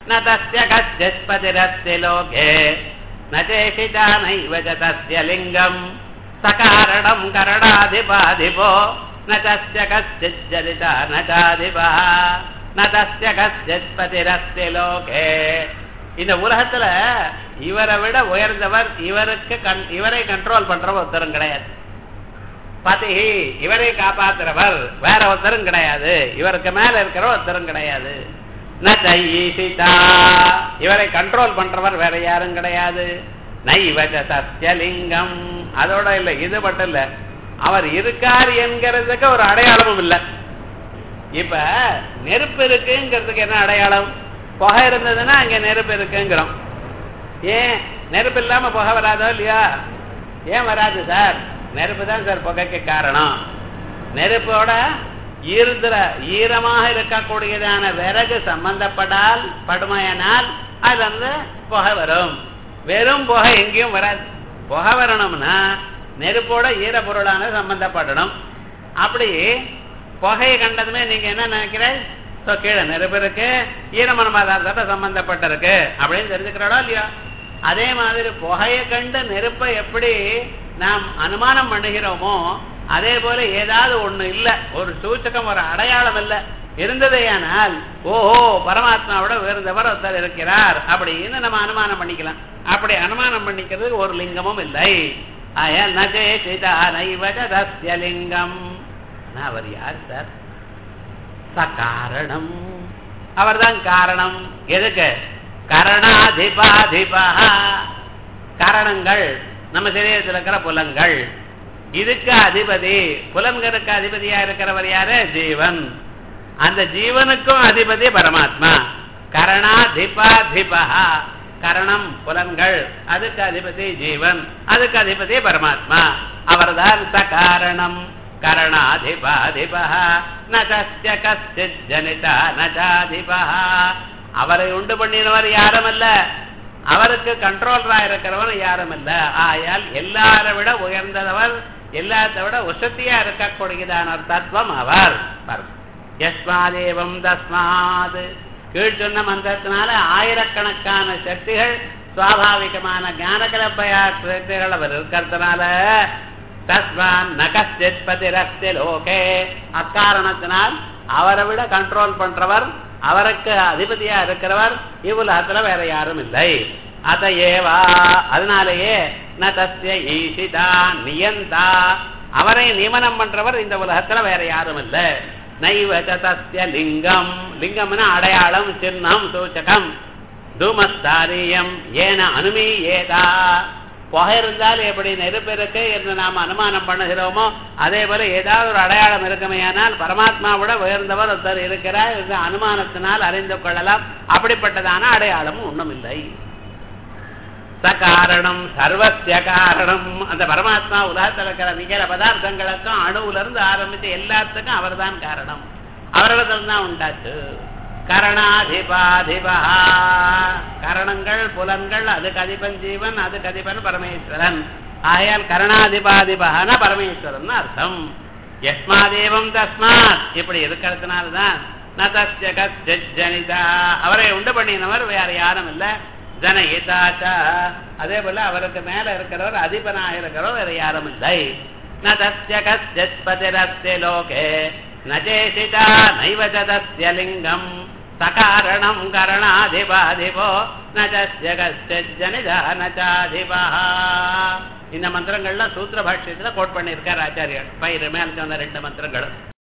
ந தஸ்ய கச்சித்பதிரஸ்தி லோகே ந சேஷிதா நைவ ச தஸ்ய லிங்கம் சகாரணம் கரணாதிபாதிபோ ந தஸ்ய கச்சித் ஜலிதா ந சாதிபா ந தஸ்ய கச்சித் பதிரஸ்தி லோகே இந்த உலகத்துல இவரை விட உயர்ந்தவர் இவருக்கு கண் இவரை கண்ட்ரோல் பண்றவர் ஒருத்தரும் கிடையாது பதி இவரை காப்பாத்துறவர் வேற ஒருத்தரும் கிடையாது இவருக்கு மேல இருக்கிற ஒருத்தரும் கிடையாது ந ஈசிதா இவரை கண்ட்ரோல் பண்றவர் வேற யாரும் கிடையாது நைவஜ சத்தியலிங்கம் அதோட இல்ல இது மட்டும் இல்ல அவர் இருக்கார் என்கிறதுக்கு ஒரு அடையாளமும் இல்லை இப்ப நெருப்பு இருக்குங்கிறதுக்கு என்ன அடையாளம் புகை இருந்ததுன்னா அங்க நெருப்பு இருக்குங்கிறோம் ஏன் நெருப்பு இல்லாம புகை வராதோ இல்லையா ஏன் வராது சார் நெருப்பு தான் சார் புகைக்கு காரணம் நெருப்போட ஈர்திர ஈரமாக இருக்கக்கூடியதான விறகு சம்பந்தப்படால் படுமையானால் அதுல இருந்து புகை வரும் வெறும் புகை எங்கேயும் வராது புகை வரணும்னா நெருப்போட ஈரப்பொருளான சம்பந்தப்படணும் அப்படி புகையை கண்டதுமே நீங்க என்ன நினைக்கிறேன் ஸோ கீழே நெருப்பு இருக்கு ஈரமன பதார்த்தத்தை சம்பந்தப்பட்டிருக்கு அப்படின்னு தெரிஞ்சுக்கிறோடா இல்லையா அதே மாதிரி புகையை கண்டு நெருப்பை எப்படி நாம் அனுமானம் பண்ணுகிறோமோ அதே போல ஏதாவது ஒண்ணு இல்ல ஒரு சூச்சகம் ஒரு அடையாளம் இல்ல இருந்ததேயானால் ஓஹோ பரமாத்மாவோட உயர்ந்தவர் ஒருத்தர் இருக்கிறார் அப்படின்னு நம்ம அனுமானம் பண்ணிக்கலாம் அப்படி அனுமானம் பண்ணிக்கிறதுக்கு ஒரு லிங்கமும் இல்லை அயல் நஜே சிதா நைவஜ தஸ்ய லிங்கம் ஆனா அவர் யார் சார் சகாரணம் அவர்தான் காரணம் எதுக்கு கரணாதிபாதிபா காரணங்கள் நம்ம சரீரத்தில் இருக்கிற புலங்கள் இதுக்கு அதிபதி புலன்களுக்கு அதிபதியா இருக்கிறவர் யாரு ஜீவன் அந்த ஜீவனுக்கும் அதிபதி பரமாத்மா கரணாதிபாதிபா கரணம் புலன்கள் அதுக்கு அதிபதி ஜீவன் அதுக்கு அதிபதி பரமாத்மா அவர்தான் சகாரணம் கரணாதிபாதிபா நசிய கச்சித் ஜனிதா நஜாதிபா அவரை உண்டு பண்ணினவர் யாரும் அல்ல அவருக்கு கண்ட்ரோலரா இருக்கிறவர் யாரும் இல்ல ஆயால் எல்லாரை விட உயர்ந்தவர் எல்லாத்தை விட உசத்தியா இருக்கக்கூடியதான ஒரு தத்துவம் அவர் யஸ்மாதேவம் தஸ்மாத் கீழ் சொன்ன மந்திரத்தினால ஆயிரக்கணக்கான சக்திகள் சுவாபாவிகமான ஞானகலப்பையா சக்திகள் அவர் இருக்கிறதுனால தஸ்மான் நகஸ்தித் பதிரஸ்தி லோகே அக்காரணத்தினால் அவரை விட கண்ட்ரோல் பண்றவர் அவருக்கு அதிபதியா இருக்கிறவர் இவ்வுலகத்துல வேற யாரும் இல்லை அதையேவா அதனாலேயே ந தஸ்ய ஈஷிதா நியந்தா அவரை நியமனம் பண்றவர் இந்த உலகத்துல வேற யாரும் இல்ல நைவ தஸ்ய லிங்கம் லிங்கம்னா அடையாளம் சின்னம் சூச்சகம் தூமஸ்தாரியம் ஏன அனுமீயேதா புகை இருந்தால் எப்படி நெருப்பு இருக்கு என்று நாம் அனுமானம் பண்ணுகிறோமோ அதே போல ஏதாவது ஒரு அடையாளம் இருக்குமையானால் பரமாத்மாவோட உயர்ந்தவர் ஒருத்தர் இருக்கிறார் என்ற அனுமானத்தினால் அறிந்து கொள்ளலாம் அப்படிப்பட்டதான அடையாளமும் ஒண்ணும் இல்லை சகாரணம் சர்வசிய காரணம் அந்த பரமாத்மா உலகத்தில் இருக்கிற நிகழ பதார்த்தங்களுக்கும் அணுவுல இருந்து ஆரம்பிச்சு எல்லாத்துக்கும் அவர்தான் காரணம் அவர்களிடம் தான் உண்டாச்சு கரணாதிபாதிபா கரணங்கள் புலன்கள் அதுக்கு அதிபன் ஜீவன் அதுக்கு அதிபன் பரமேஸ்வரன் ஆயால் கரணாதிபாதிபகான பரமேஸ்வரன் அர்த்தம் எஸ்மாதேவம் தஸ்மாத் இப்படி இருக்கிறதுனாலதான் நதஸ்ய கஸ்ய ஜனிதா அவரை உண்டு பண்ணினவர் வேற யாரும் இல்ல ஜனயிதாச்சா அதே போல அவருக்கு மேல இருக்கிறவர் அதிபனாக இருக்கிறவர் வேற யாரும் இல்லை நதஸ்ய கஸ்யத்பதிரஸ்ய லோகே நஜேஷிதா நைவ தஸ்ய லிங்கம் சகாரணம் கரணாதிபாதிபோ நஜஸ்ய கஸ்யஜனிதா நச்சாதிபா இந்த மந்திரங்கள்லாம் சூத்திர பாஷ்யத்துல கோட் பண்ணியிருக்கார் ஆச்சாரியர் பயிர் மேல சொன்ன ரெண்டு மந்திரங்களும்